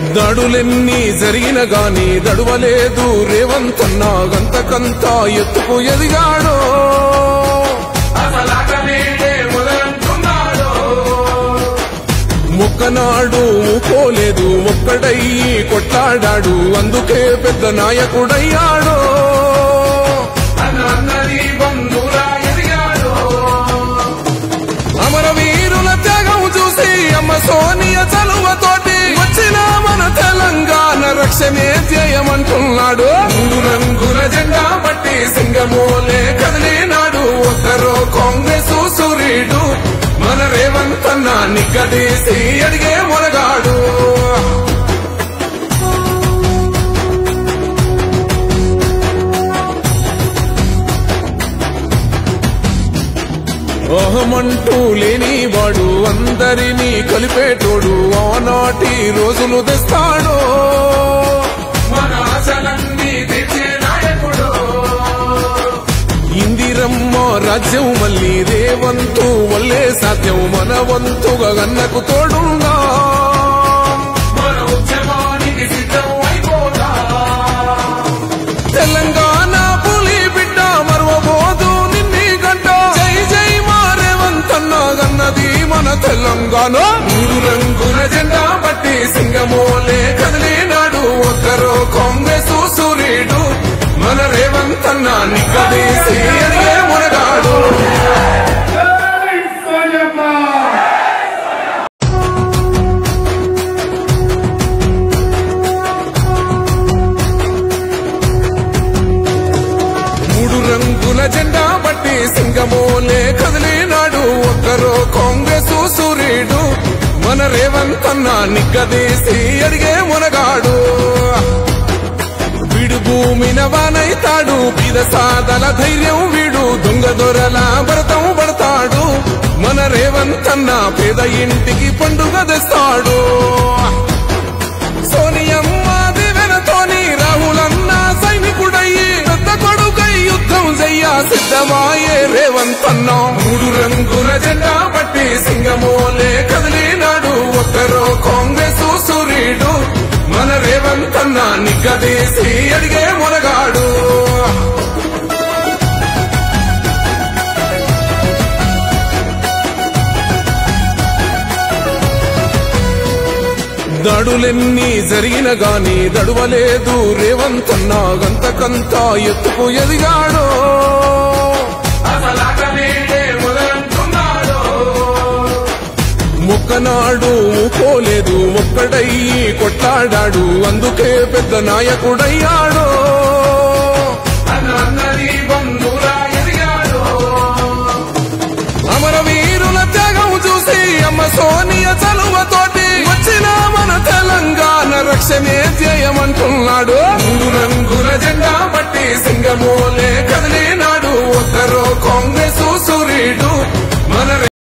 దాడులెన్ని జరిగిన గాని దడువలేదు రేవంతన్నా గంతకంతా ఎత్తుకు ఎదిగాడో అసలాటనేడే మొదలంటున్నాడో మొక్కనాడు పోలేదు ఒక్కడయ్యి కొట్లాడాడు అందుకే పెద్ద నాయకుడయ్యాడో అన్నది బంధురా ఎదిగాడో అమరవీరుల త్యాగం చూసి అమ్మ సోనియ చలువతోటి వచ్చిన మన తెలంగాణ రక్షణే ధ్యేయమంటున్నాడు మూడు రంగుల జెండా పట్టి సింగమోలే కదిలినాడు ఒక్కరో కాంగ్రెస్ సూర్యుడు మన రేవంతన్న నిగ్గదీసి అడిగే మొరగాడు అహమంటూ లేనివాడు అందరినీ కలిపేటోడు ఆనాటి రోజులు తెస్తాడు మన ఆశలన్నీ తెచ్చే నాయకుడు ఇందిరమ్మ రాజ్యం మళ్ళీ రేవంతు వల్లే సాధ్యం మన వంతుగా గన్నకు తోడుందా మన ఉద్యమానికి సిద్ధం అయిపోతా తెలంగాణ పులి బిడ్డ మరవబోదు నిన్ని గంట జై జై మారేవంతన్న గన్నది మన తెలంగాణ మూడు రంగుల జెండా పట్టి సింగమోలే కదిలినాడు ఒక్కరో కాంగ్రెస్ సూర్యుడు మన రేవంతన్న నిగ్గదీసి అడిగే మునగాడు జై సోనియమ్మ మూడు రంగుల జెండా పట్టి సింగమోలే కదిలినాడు ఒక్కరో కాంగ్రెస్ సూర్యుడు మన రేవంతన్న నిగ్గదీసి అడిగే మునగాడు వీడు భూమిన వానైతాడు బీద సాదల ధైర్యం వీడు దొంగ దొరల భరతం పడతాడు మన రేవంతన్న పేద ఇంటికి పండుగ తెస్తాడు సోనియమ్మ దివెనతోని రాహులన్న సైనికుడయ్యి పెద్ద కొడుకై యుద్ధం చెయ్య సిద్ధమాయే రేవంతన్న మూడు రంగుల జెండా పట్టి సింగమోలే కదిలినాడు ఒక్కరో కాంగ్రెస్ సూర్యుడు మన రేవంతన్న నిగ్గదీసి అడిగే మొనగాడు దాడులెన్ని జరిగిన గాని దడువలేదు రేవంతన్న గంతకంతా ఎత్తుకు ఎదిగాడో అసలాటనేడే మొదలంటున్నాడో మొక్కనాడు పోలేదు ఒక్కడయ్యి కొట్లాడాడు అందుకే పెద్ద నాయకుడయ్యాడో అన్నది బంధురా ఎదిగాడో అమరవీరుల త్యాగం చూసి అమ్మ సోనియ చలువతోటి వచ్చిన మన తెలంగాణ రక్షణే ధ్యేయమంటున్నాడు మూడు రంగుల జెండా పట్టి సింగమోలే కదిలినాడు ఒక్కరో కాంగ్రెస్ సూర్యుడు మన